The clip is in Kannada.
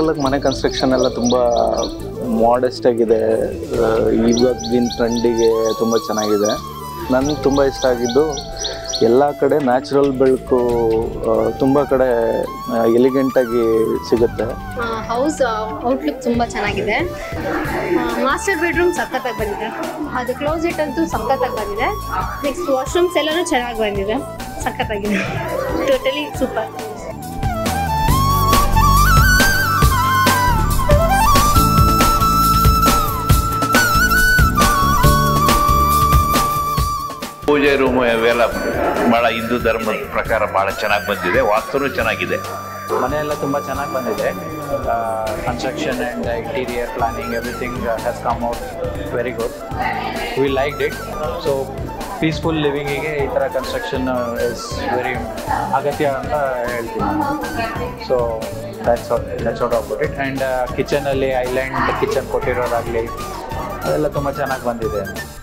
ಆಗಿ ಮನೆ ಕನ್ಸ್ಟ್ರಕ್ಷನ್ ಎಲ್ಲ ತುಂಬ ಮಾಡೆಸ್ಟ್ ಆಗಿದೆ ಆ, ಇವಾಗಿನ ಟ್ರೆಂಡಿಗೆ ತುಂಬ ಚೆನ್ನಾಗಿದೆ ನನಗೆ ತುಂಬ ಇಷ್ಟ ಆಗಿದ್ದು ಎಲ್ಲ ಕಡೆ ನ್ಯಾಚುರಲ್ ಬೆಳಕು ಆ, ತುಂಬ ಕಡೆ ಎಲಿಗೆಂಟಾಗಿ ಸಿಗುತ್ತೆ ಹೌಸ್ ಔಟ್ಲುಕ್ ತುಂಬ ಚೆನ್ನಾಗಿದೆ ಮಾಸ್ಟರ್ ಬೆಡ್ರೂಮ್ ಸಖತ್ತಾಗಿ ಬಂದಿದೆ ಅದು ಕ್ಲೋಸೆಟ್ ಅಂತೂ ಸಖತ್ತಾಗಿ ಬಂದಿದೆ ನೆಕ್ಸ್ಟ್ ವಾಶ್ರೂಮ್ಸ್ ಎಲ್ಲನೂ ಚೆನ್ನಾಗಿ ಬಂದಿದೆ ಸಖತ್ತಾಗಿದೆ ಟೋಟಲಿ ಸೂಪರ್ ಪೂಜೆ ರೂಮ್ ಇವೆಲ್ಲ ಬಹಳ ಹಿಂದೂ ಧರ್ಮದ ಪ್ರಕಾರ ಬಹಳ ಚೆನ್ನಾಗಿ ಬಂದಿದೆ ವಾಸ್ತುನು ಚೆನ್ನಾಗಿದೆ ಮನೆ ಎಲ್ಲ ತುಂಬ ಚೆನ್ನಾಗಿ ಬಂದಿದೆ construction and interior planning everything has come out very good we like it so peaceful ಲಿವಿಂಗಿಗೆ ಈ ಥರ ಕನ್ಸ್ಟ್ರಕ್ಷನ್ ಇಸ್ ವೆರಿ ಅಗತ್ಯ ಅಂತ ಹೇಳ್ತೀನಿ so that's that's out about it and ಕಿಚನಲ್ಲಿ ಐಲ್ಯಾಂಡ್ ಕಿಚನ್ ಕೊಟ್ಟಿರೋದಾಗಲಿ ಅದೆಲ್ಲ ತುಂಬ ಚೆನ್ನಾಗಿ ಬಂದಿದೆ